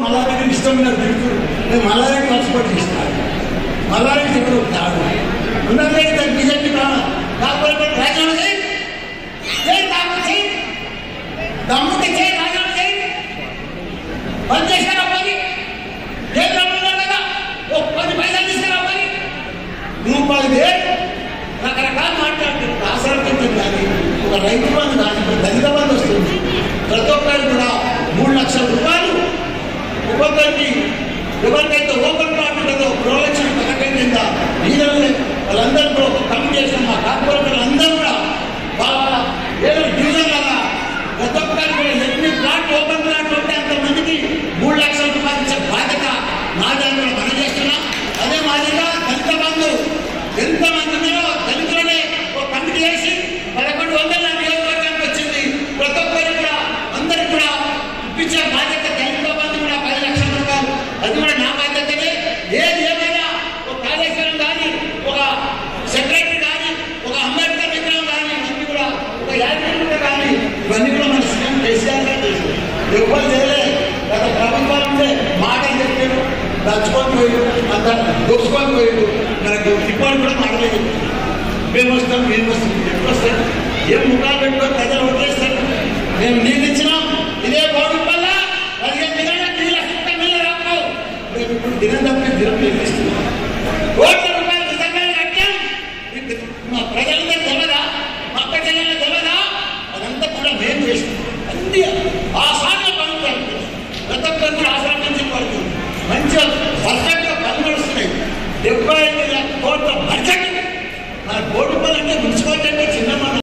మల్లారెడ్డి ఇష్టం మీద తిరుగుతారు నేను మల్లారెడ్డి ట్రాన్స్పోర్ట్ చేస్తాను మల్లారెడ్డి ఎవరు కాదు ఉన్నది బీజేపీ కాకపోతే రాజీనామా చేయి చేయి కాకపోతే చేయి దమ్ముంటే చేయి రాజీనామా చేయి పని చేశారా పని కేంద్రంలో ఉన్నారు కదా ఓ పది పైసలు తీసుకురా పని నువ్వు పది వేలు రకరకాలు మాట్లాడుతున్నారు ఆశ్రమించడం కానీ ఒక రైతు బంధు కానీ ఒక దళిత బంధు వస్తుంది ప్రతి ఒక్కరు కూడా మూడు లక్షల రూపాయలు ఒక్కొక్కరికి ఎవరికైతే ఓపెన్ ప్లాట్ ఉంటుందో ప్రోలక్షణ పథకం కింద వీళ్ళని వాళ్ళందరూ కూడా ఒక కమిటీ చేసిన మా కార్పొరేటర్లు అందరూ కూడా వాళ్ళ ఏదో డివిజన్ల ప్రతి ఒక్కరికి కూడా ఎన్ని ప్లాట్ ఓపెన్ ప్లాట్ ఉంటే అంతమందికి మూడు లక్షల రూపాయలు ఇచ్చే బాధ్యత నాదని కూడా మనం చేస్తున్నాం అదే మాదిరిగా దళిత బంధు ఎంతమంది ఉన్నారో దళితులనే ఒక కమిటీ చేసి పదకొండు వందల నా నియోజకవర్గానికి వచ్చింది ప్రతి ఒక్కరికి కూడా అందరికి కూడా ఇప్పించే బాధ్యత దళిత బంధు కూడా పది లక్షల రూపాయలు అది కూడా నా బాధ్యతనే ఏది ఏమైనా ఒక కాళేశ్వరం కానీ ఒక సెక్రటరీ కానీ ఒక అంబేద్కర్ విగ్రహం కానీ ఇవన్నీ కూడా ఒక యాత్రికులు కానీ ఇవన్నీ కూడా మన సీఎం కేసీఆర్ గారు చేశారు ఎవరు చేయలే గత ప్రభుత్వాలు ఉంటే మాటలు చెప్పారు దచ్చుకొని పోయారు అంత దోచుకొని పోయారు మనకు ఇప్పుడు కూడా మాటలే చెప్పారు మేము వస్తాం మేము వస్తాం ఎప్పుడు వస్తాం ఏం ముఖాలు పెట్టుకొని ప్రజలు ఓట్లేస్తారు మేము నీళ్ళు ఇచ్చినాం ఇదే బాడీ వల్ల పదిహేను దినాల నీళ్ళు అసలు నీళ్ళు రావు మేము ఇప్పుడు దినం తప్పి దినం నీళ్ళు ఇస్తున్నాం కోట్ల రూపాయలు నిజంగా కట్టాం మీకు మా ప్రజలందరూ తెలియదా మా అక్క చెల్లెలు తెలియదా అదంతా కూడా మేము చేస్తాం అన్ని ఆసాన పనులు జరుగుతున్నాయి ప్రతి ఒక్కరు కూడా ఆసాన నుంచి పడుతుంది మంచిగా పర్ఫెక్ట్గా పనులు నడుస్తున్నాయి డెబ్బై ఐదు లక్షల కోట్ల బడ్జెట్ మన కోటి పనులు అంటే మున్సిపాలిటీ అంటే చిన్న మన